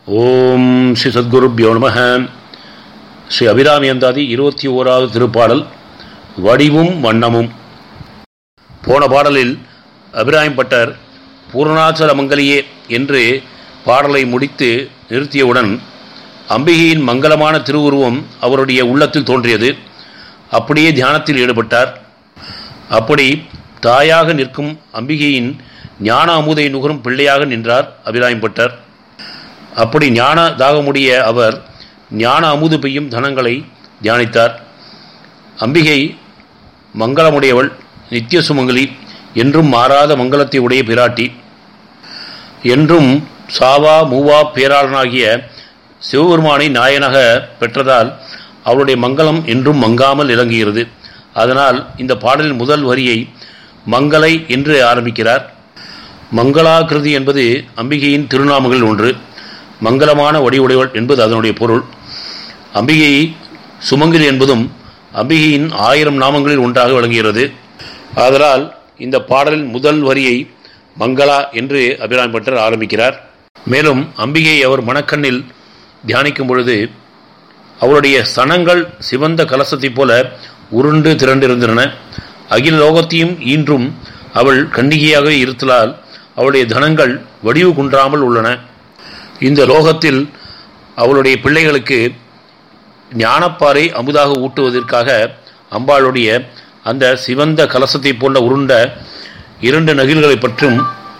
ஓம் ஸ்ரீ சத்குருப்யோ நம ஸ்ரீ அபிராமி அந்தாதி இருபத்தி ஓராவது திருப்பாடல் வடிவும் வண்ணமும் போன பாடலில் அபிராமி பட்டர் பூர்ணாச்சல மங்கலியே என்று பாடலை முடித்து நிறுத்தியவுடன் அம்பிகையின் மங்களமான திருவுருவம் அவருடைய உள்ளத்தில் தோன்றியது அப்படியே தியானத்தில் ஈடுபட்டார் அப்படி தாயாக நிற்கும் அம்பிகையின் ஞான அமுதை நுகரும் பிள்ளையாக நின்றார் அபிராமி பட்டர் அப்படி ஞான தாகமுடைய அவர் ஞான அமுது பெய்யும் தனங்களை தியானித்தார் அம்பிகை மங்களமுடையவள் நித்திய சுமங்கலி என்றும் மாறாத மங்களத்தை உடைய பிராட்டி என்றும் சாவா மூவா பேராளனாகிய சிவபெருமானை நாயனாக பெற்றதால் அவருடைய மங்களம் என்றும் மங்காமல் இறங்குகிறது அதனால் இந்த பாடலின் முதல் வரியை மங்களை என்று ஆரம்பிக்கிறார் மங்களாகிருதி என்பது அம்பிகையின் திருநாமங்கள் ஒன்று மங்களமான வடிவுடையவள் என்பது அதனுடைய பொருள் அம்பிகை சுமங்கலி என்பதும் அம்பிகையின் ஆயிரம் நாமங்களில் ஒன்றாக விளங்குகிறது ஆதலால் இந்த பாடலின் முதல் வரியை மங்களா என்று அபிராமி பட்டர் ஆரம்பிக்கிறார் மேலும் அம்பிகையை அவர் மணக்கண்ணில் தியானிக்கும் பொழுது அவருடைய சனங்கள் சிவந்த கலசத்தைப் போல உருண்டு திரண்டிருந்தன அகில லோகத்தையும் ஈன்றும் அவள் கண்ணிகையாகவே இருத்தலால் அவளுடைய தனங்கள் வடிவு குன்றாமல் உள்ளன இந்த லோகத்தில் அவளுடைய பிள்ளைகளுக்கு ஞானப்பாறை அமுதாக ஊட்டுவதற்காக அம்பாளுடைய அந்த சிவந்த கலசத்தை போன்ற உருண்ட இரண்டு நகில்களை பற்றும்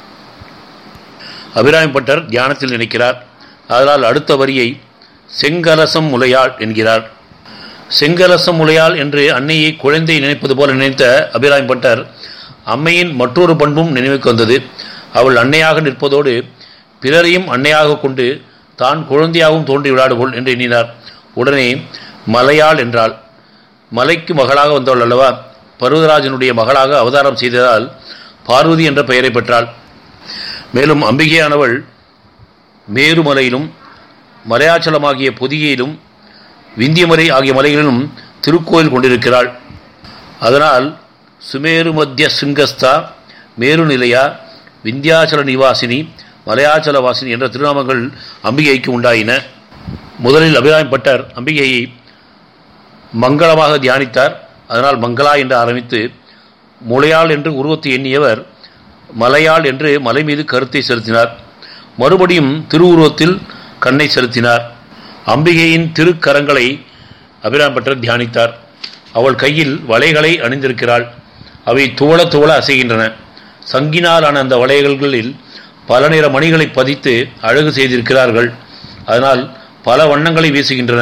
அபிராமிப்பட்டர் தியானத்தில் நினைக்கிறார் அதனால் அடுத்த வரியை செங்கலசம் முலையாள் என்கிறார் செங்கலசம் முலையாள் என்று அன்னையை குழந்தை நினைப்பது போல நினைத்த அபிராமிப்பட்டர் அம்மையின் மற்றொரு பண்பும் நினைவுக்கு வந்தது அவள் அன்னையாக நிற்பதோடு பிறரையும் அன்னையாக கொண்டு தான் குழந்தையாகவும் தோன்றி விளையாடுவோள் என்று எண்ணினார் உடனே மலையாள் என்றாள் மலைக்கு மகளாக வந்தவள் அல்லவா பருவதராஜனுடைய மகளாக அவதாரம் செய்ததால் பார்வதி என்ற பெயரை பெற்றாள் மேலும் அம்பிகையானவள் மேருமலையிலும் மலையாச்சலமாகிய பொதிகையிலும் விந்தியமலை ஆகிய மலைகளிலும் திருக்கோயில் கொண்டிருக்கிறாள் அதனால் சுமேரு மத்திய சிங்கஸ்தா மேரு நிலையா விந்தியாச்சல நிவாசினி மலையாச்சல வாசினி என்ற திருநாமங்கள் அம்பிகைக்கு உண்டாயின முதலில் அபிராமி பட்டர் அம்பிகையை மங்களமாக தியானித்தார் அதனால் மங்களா என்று ஆரம்பித்து முளையாள் என்று உருவத்தை எண்ணியவர் மலையாள் என்று மலை மீது கருத்தை செலுத்தினார் மறுபடியும் திருவுருவத்தில் கண்ணை செலுத்தினார் அம்பிகையின் திருக்கரங்களை அபிராம் பட்டர் தியானித்தார் அவள் கையில் வளைகளை அணிந்திருக்கிறாள் அவை துவள துவள அசைகின்றன சங்கினாலான அந்த வளையல்களில் பல நிற மணிகளை பதித்து அழகு செய்திருக்கிறார்கள் அதனால் பல வண்ணங்களை வீசுகின்றன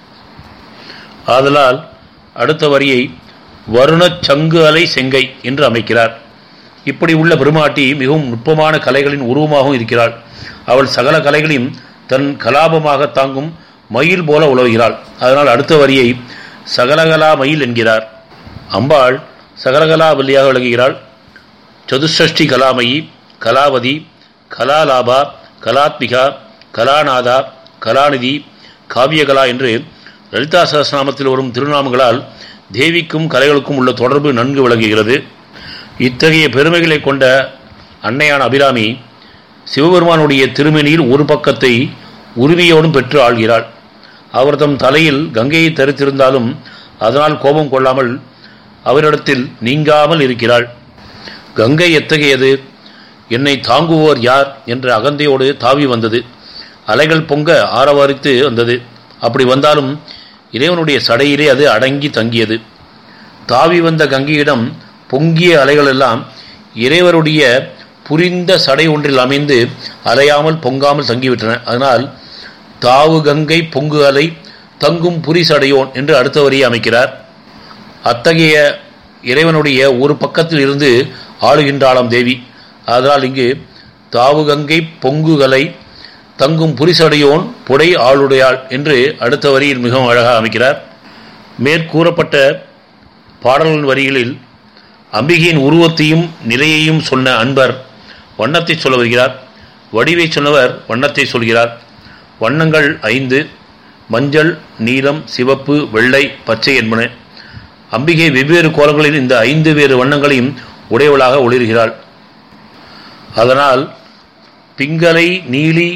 ஆதலால் அடுத்த வரியை வருணச் சங்கு அலை செங்கை என்று அமைக்கிறார் இப்படி உள்ள பெருமாட்டி மிகவும் நுட்பமான கலைகளின் உருவமாகவும் இருக்கிறாள் அவள் சகல கலைகளையும் தன் கலாபமாக தாங்கும் மயில் போல உழவுகிறாள் அதனால் அடுத்த வரியை சகலகலா மயில் என்கிறார் அம்பாள் சகலகலா வல்லியாக விளங்குகிறாள் சதுஷ்டி கலாமயி கலாவதி கலாலாபா கலாத்மிகா கலாநாதா கலாநிதி காவியகலா என்று லலிதா சகசிரநாமத்தில் வரும் திருநாமங்களால் தேவிக்கும் கலைகளுக்கும் உள்ள தொடர்பு நன்கு விளங்குகிறது இத்தகைய பெருமைகளை கொண்ட அன்னையான அபிராமி சிவபெருமானுடைய திருமணியில் ஒரு பக்கத்தை உரிமையோடும் பெற்று ஆள்கிறாள் அவர் தம் தலையில் கங்கையை தரித்திருந்தாலும் அதனால் கோபம் கொள்ளாமல் அவரிடத்தில் நீங்காமல் இருக்கிறாள் கங்கை எத்தகையது என்னை தாங்குவோர் யார் என்ற அகந்தையோடு தாவி வந்தது அலைகள் பொங்க ஆரவாரித்து வந்தது அப்படி வந்தாலும் இறைவனுடைய சடையிலே அது அடங்கி தங்கியது தாவி வந்த கங்கையிடம் பொங்கிய அலைகள் எல்லாம் இறைவருடைய புரிந்த சடை ஒன்றில் அமைந்து அலையாமல் பொங்காமல் தங்கிவிட்டன அதனால் தாவு கங்கை பொங்கு அலை தங்கும் புரி சடையோன் என்று அடுத்த வரியை அமைக்கிறார் அத்தகைய இறைவனுடைய ஒரு பக்கத்தில் இருந்து ஆளுகின்றாளாம் தேவி அதனால் இங்கு தாவு கங்கை பொங்குகலை தங்கும் புரிசடையோன் புடை ஆளுடையாள் என்று அடுத்த வரியில் மிகவும் அழகாக அமைக்கிறார் மேற்கூறப்பட்ட பாடல்களின் வரிகளில் அம்பிகையின் உருவத்தையும் நிலையையும் சொன்ன அன்பர் வண்ணத்தை சொல்ல வருகிறார் வடிவை சொன்னவர் வண்ணத்தை சொல்கிறார் வண்ணங்கள் ஐந்து மஞ்சள் நீலம் சிவப்பு வெள்ளை பச்சை என்பன அம்பிகை வெவ்வேறு கோலங்களில் இந்த ஐந்து வேறு வண்ணங்களையும் உடையவளாக ஒளிர்கிறாள் அதனால் பிங்கலை நீலி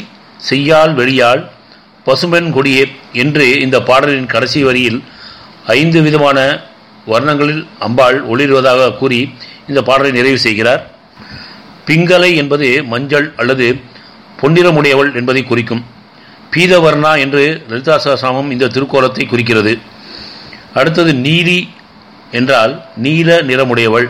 செய்யால் வெளியால் பசுமென் கொடியே என்று இந்த பாடலின் கடைசி வரியில் ஐந்து விதமான வர்ணங்களில் அம்பாள் ஒளிர்வதாக கூறி இந்த பாடலை நிறைவு செய்கிறார் பிங்கலை என்பது மஞ்சள் அல்லது பொன்னிறமுடையவள் என்பதை குறிக்கும் பீதவர்ணா என்று லலிதா சகசாமம் இந்த திருக்கோலத்தை குறிக்கிறது அடுத்தது நீலி என்றால் நீல நிறமுடையவள்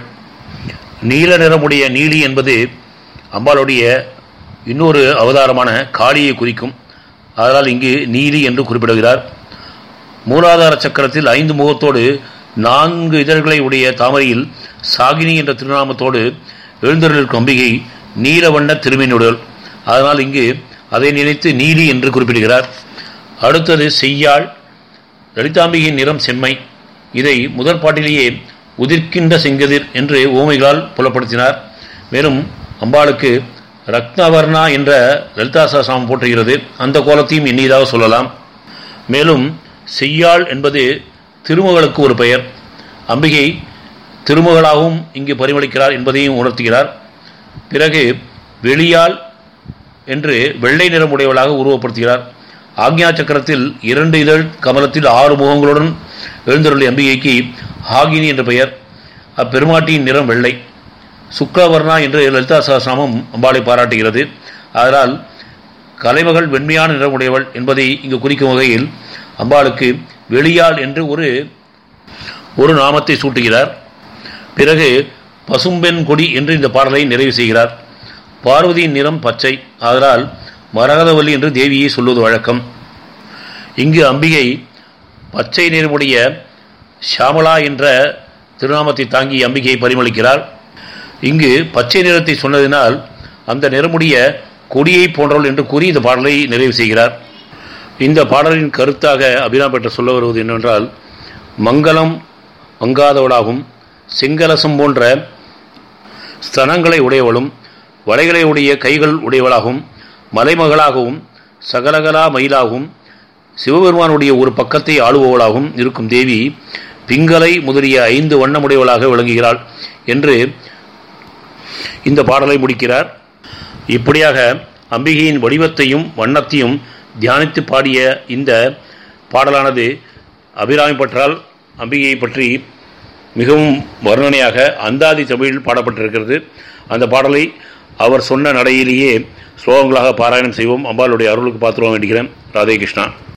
நீல நிறமுடைய நீலி என்பது அம்பாளுடைய இன்னொரு அவதாரமான காளியை குறிக்கும் அதனால் இங்கு நீலி என்று குறிப்பிடுகிறார் மூலாதார சக்கரத்தில் ஐந்து முகத்தோடு நான்கு இதழ்களை உடைய தாமரையில் சாகினி என்ற திருநாமத்தோடு எழுந்தருளிருக்கும் அம்பிகை நீலவண்ண திருமீனுடல் அதனால் இங்கு அதை நினைத்து நீலி என்று குறிப்பிடுகிறார் அடுத்தது செய்யாள் லலிதாம்பிகையின் நிறம் செம்மை இதை முதற் பாட்டிலேயே உதிர்க்கின்ற செங்கதிர் என்று ஓமைகளால் புலப்படுத்தினார் மேலும் அம்பாளுக்கு ரத்னவர்ணா என்ற லலிதா சாசனம் போற்றுகிறது அந்த கோலத்தையும் எண்ணியதாக சொல்லலாம் மேலும் செய்யாள் என்பது திருமகளுக்கு ஒரு பெயர் அம்பிகை திருமகளாகவும் இங்கு பரிமளிக்கிறார் என்பதையும் உணர்த்துகிறார் பிறகு வெளியால் என்று வெள்ளை நிறமுடையவளாக உருவப்படுத்துகிறார் ஆக்ஞா சக்கரத்தில் இரண்டு இதழ் கமலத்தில் ஆறு முகங்களுடன் எழுந்தருளிய அம்பிகைக்கு ஹாகினி என்ற பெயர் அப்பெருமாட்டியின் நிறம் வெள்ளை சுக்லவர்ணா என்று லலிதா சகசிரநாமம் அம்பாளை பாராட்டுகிறது அதனால் கலைமகள் வெண்மையான நிறமுடையவள் என்பதை இங்கு குறிக்கும் வகையில் அம்பாளுக்கு வெளியாள் என்று ஒரு ஒரு நாமத்தை சூட்டுகிறார் பிறகு பசும்பெண் கொடி என்று இந்த பாடலை நிறைவு செய்கிறார் பார்வதியின் நிறம் பச்சை அதனால் மரகதவல்லி என்று தேவியை சொல்வது வழக்கம் இங்கு அம்பிகை பச்சை நிறமுடைய ஷாமலா என்ற திருநாமத்தை தாங்கி அம்பிகையை பரிமளிக்கிறார் இங்கு பச்சை நிறத்தை சொன்னதினால் அந்த நிறமுடைய கொடியை போன்றவள் என்று கூறி இந்த பாடலை நிறைவு செய்கிறார் இந்த பாடலின் கருத்தாக அபிராம் பெற்ற சொல்ல வருவது என்னவென்றால் மங்களம் மங்காதவளாகும் செங்கலசம் போன்ற ஸ்தனங்களை உடையவளும் வளைகளை உடைய கைகள் உடையவளாகவும் மலைமகளாகவும் சகலகலா மயிலாகவும் சிவபெருமானுடைய ஒரு பக்கத்தை ஆளுபவளாகவும் இருக்கும் தேவி பிங்கலை முதலிய ஐந்து வண்ணமுடையவளாக விளங்குகிறாள் என்று இந்த பாடலை முடிக்கிறார் இப்படியாக அம்பிகையின் வடிவத்தையும் வண்ணத்தையும் தியானித்து பாடிய இந்த பாடலானது அபிராமி பற்றால் அம்பிகையை பற்றி மிகவும் வர்ணனையாக அந்தாதி தமிழில் பாடப்பட்டிருக்கிறது அந்த பாடலை அவர் சொன்ன நடையிலேயே ஸ்லோகங்களாக பாராயணம் செய்வோம் அம்பாளுடைய அருளுக்கு பாத்திரம் வேண்டுகிறேன் ராதே கிருஷ்ணா